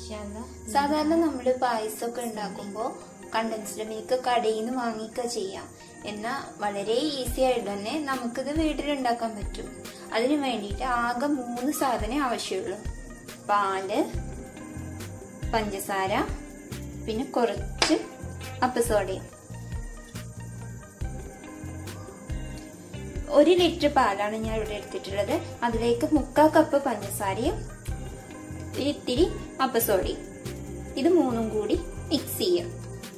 സാധാരണ നമ്മൾ പായസമൊക്കെ ഉണ്ടാക്കുമ്പോൾ കണ്ടൻസ്ഡ് മിൽക്ക് കടയിൽ നിന്ന് വാങ്ങിക്ക ചെയ്യാം എന്നാൽ വളരെ ഈസി ആയിട്ട് തന്നെ നമുക്കിത് വീട്ടിലുണ്ടാക്കാൻ പറ്റും അതിന് വേണ്ടിയിട്ട് ആകെ മൂന്ന് സാധനം ആവശ്യമുള്ളൂ പാല് പഞ്ചസാര പിന്നെ കുറച്ച് അപ്പസോഡയും ഒരു ലിറ്റർ പാലാണ് ഞാൻ ഇവിടെ എടുത്തിട്ടുള്ളത് അതിലേക്ക് മുക്കാൽ കപ്പ് പഞ്ചസാരയും ഇത്തിരി അപ്പസോഡയും ഇത് മൂന്നും കൂടി മിക്സ് ചെയ്യാം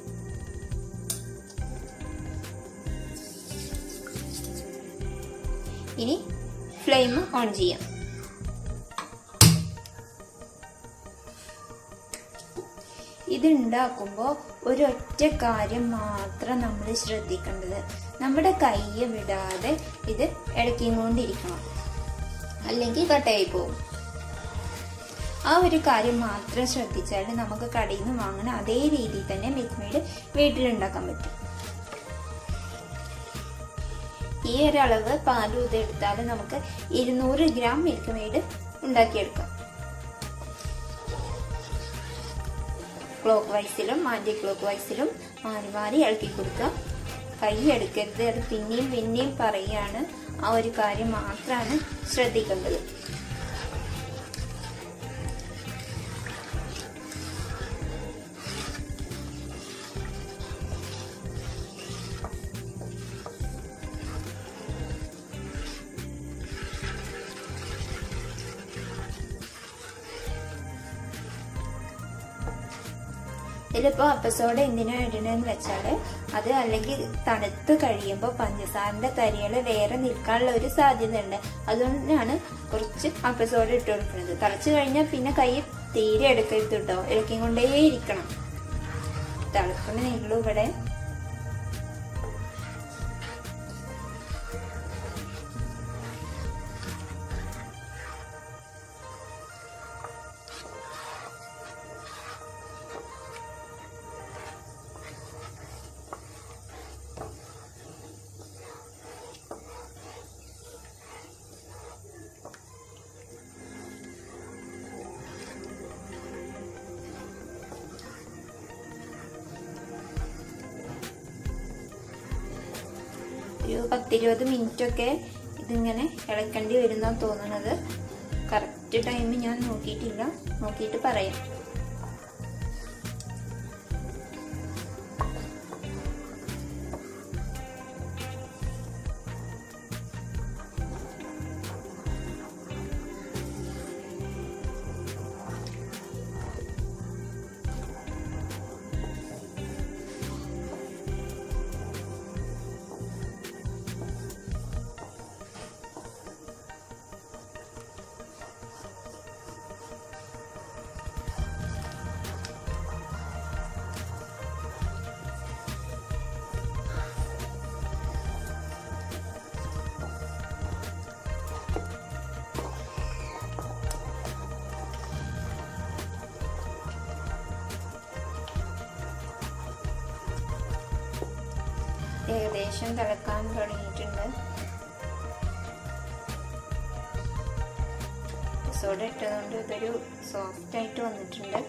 ഇനി ഫ്ലെയിം ഓൺ ചെയ്യാം ഇത് ഉണ്ടാക്കുമ്പോൾ ഒരൊറ്റ കാര്യം മാത്രം നമ്മൾ ശ്രദ്ധിക്കേണ്ടത് നമ്മുടെ കയ്യെ വിടാതെ ഇത് ഇളക്കിക്കൊണ്ടിരിക്കണം അല്ലെങ്കിൽ കട്ടയായി പോകും ആ ഒരു കാര്യം മാത്രം ശ്രദ്ധിച്ചാൽ നമുക്ക് കടയിൽ നിന്ന് വാങ്ങണ അതേ രീതിയിൽ തന്നെ മിൽക്ക് മെയ്ഡ് വീട്ടിലുണ്ടാക്കാൻ പറ്റും ഈ ഒരളവ് പാലും ഇത് എടുത്താൽ നമുക്ക് ഇരുന്നൂറ് ഗ്രാം മിൽക്ക് മെയ്ഡ് ഉണ്ടാക്കിയെടുക്കാം ക്ലോക്ക് വൈസിലും ആന്റി ക്ലോക്ക് വൈസിലും മാറി മാറി ഇളക്കി കൊടുക്കുക കൈ എടുക്കരുത് അത് പിന്നെയും പിന്നെയും പറയാണ് ആ ഒരു കാര്യം മാത്രമാണ് ശ്രദ്ധിക്കേണ്ടത് ഇതിലിപ്പോ അപ്പസോഡ് എന്തിനാ ഇടണെന്ന് വെച്ചാല് അത് അല്ലെങ്കിൽ തണുത്ത് കഴിയുമ്പോൾ പഞ്ചസാരന്റെ തരികള് വേറെ നിൽക്കാനുള്ള ഒരു സാധ്യത ഉണ്ട് അതുകൊണ്ടാണ് കുറച്ച് അപ്പസോഡ് ഇട്ട് കൊടുക്കുന്നത് തിളച്ചു കഴിഞ്ഞാൽ പിന്നെ കൈ തീരെ എടുക്കരുത് കേട്ടോ ഇളക്കി കൊണ്ടേ ഇരിക്കണം തിളക്കണേ ഉള്ളൂ ഇവിടെ ഒരു പത്തിരുപത് മിനിറ്റ് ഒക്കെ ഇതിങ്ങനെ ഇളക്കേണ്ടി വരുന്നാണ് തോന്നുന്നത് കറക്റ്റ് ടൈം ഞാൻ നോക്കിയിട്ടില്ല നോക്കിയിട്ട് പറയാം ഏകദേശം തിളക്കാൻ തുടങ്ങിയിട്ടുണ്ട് സോഡ ഇട്ടതുകൊണ്ട് ഇതൊരു സോഫ്റ്റ് ആയിട്ട് വന്നിട്ടുണ്ട്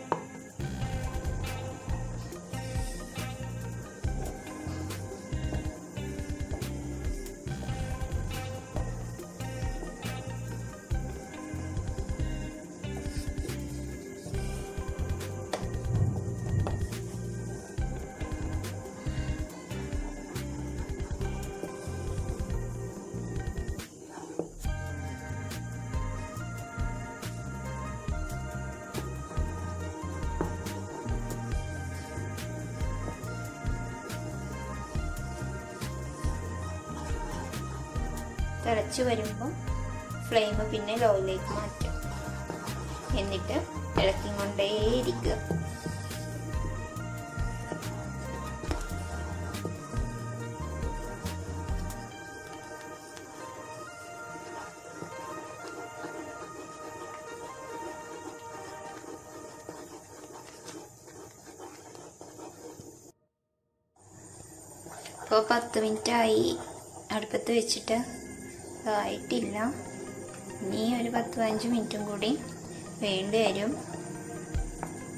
തിളച്ച് വരുമ്പോൾ ഫ്ലെയിം പിന്നെ ലോയിലേക്ക് മാറ്റും എന്നിട്ട് ഇളക്കി കൊണ്ടേയിരിക്കുക ഇപ്പോൾ പത്ത് മിനിറ്റ് ആയി അടുപ്പത്ത് വെച്ചിട്ട് ആയിട്ടില്ല ഇനി ഒരു പത്ത് പതിനഞ്ച് മിനിറ്റും കൂടി വേണ്ടി വരും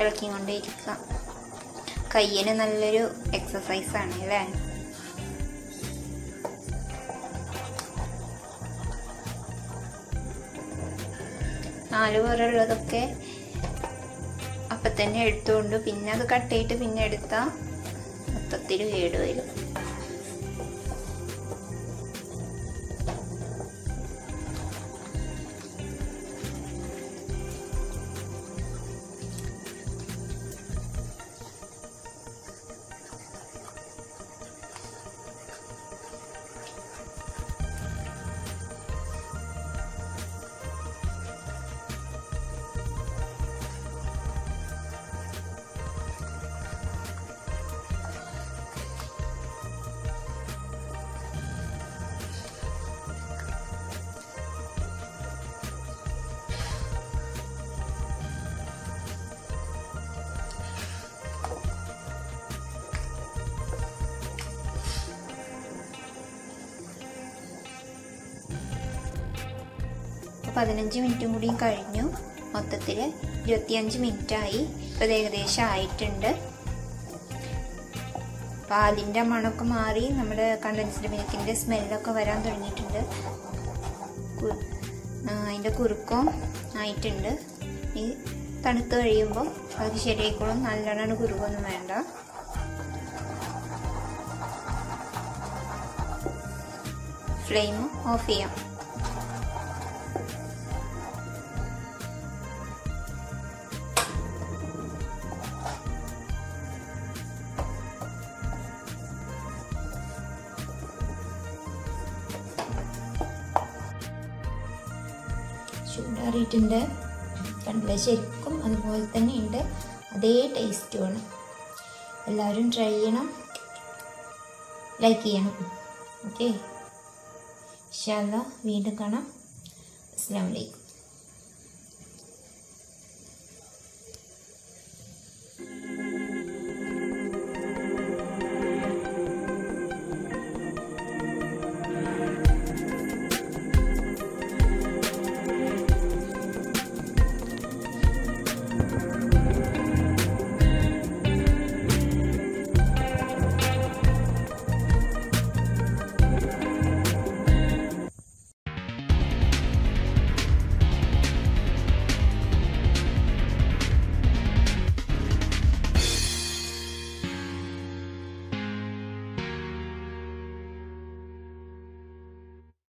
ഇളക്കിക്കൊണ്ടേ ഇരിക്കുക കയ്യിന് നല്ലൊരു എക്സസൈസ് ആണ് അല്ലേ നാല് പേരുള്ളതൊക്കെ അപ്പം തന്നെ എടുത്തുകൊണ്ട് പിന്നെ അത് കട്ട് ചെയ്തിട്ട് പിന്നെ എടുത്താൽ മൊത്തത്തിൽ കേട് വരും അപ്പോൾ പതിനഞ്ച് മിനിറ്റും കൂടിയും കഴിഞ്ഞു മൊത്തത്തിൽ ഇരുപത്തിയഞ്ച് മിനിറ്റായി ഇപ്പോൾ ഇത് ഏകദേശം ആയിട്ടുണ്ട് പാലിൻ്റെ മണമൊക്കെ മാറി നമ്മുടെ കണ്ടൻസ്ഡ് മിൽക്കിൻ്റെ സ്മെല്ലൊക്കെ വരാൻ തുടങ്ങിയിട്ടുണ്ട് കു- ആ, അതിൻ്റെ കുറുക്കം ആയിട്ടുണ്ട് ഈ തണുത്ത് കഴിയുമ്പോൾ അത് ശരിയായിക്കോളും നല്ലോണം കുറുക്കൊന്നും വേണ്ട ഫ്ലെയിം ഓഫ് ചെയ്യാം ചൂടാറിയിട്ടുണ്ട് കണ്ടില്ല ശരിക്കും അതുപോലെ തന്നെ ഉണ്ട് അതേ ടേസ്റ്റുമാണ് എല്ലാവരും ട്രൈ ചെയ്യണം ലൈക്ക് ചെയ്യണം ഓക്കെ ഇൻഷാല്ല വീണ്ടും കാണാം അസ്സാം വലൈക്കും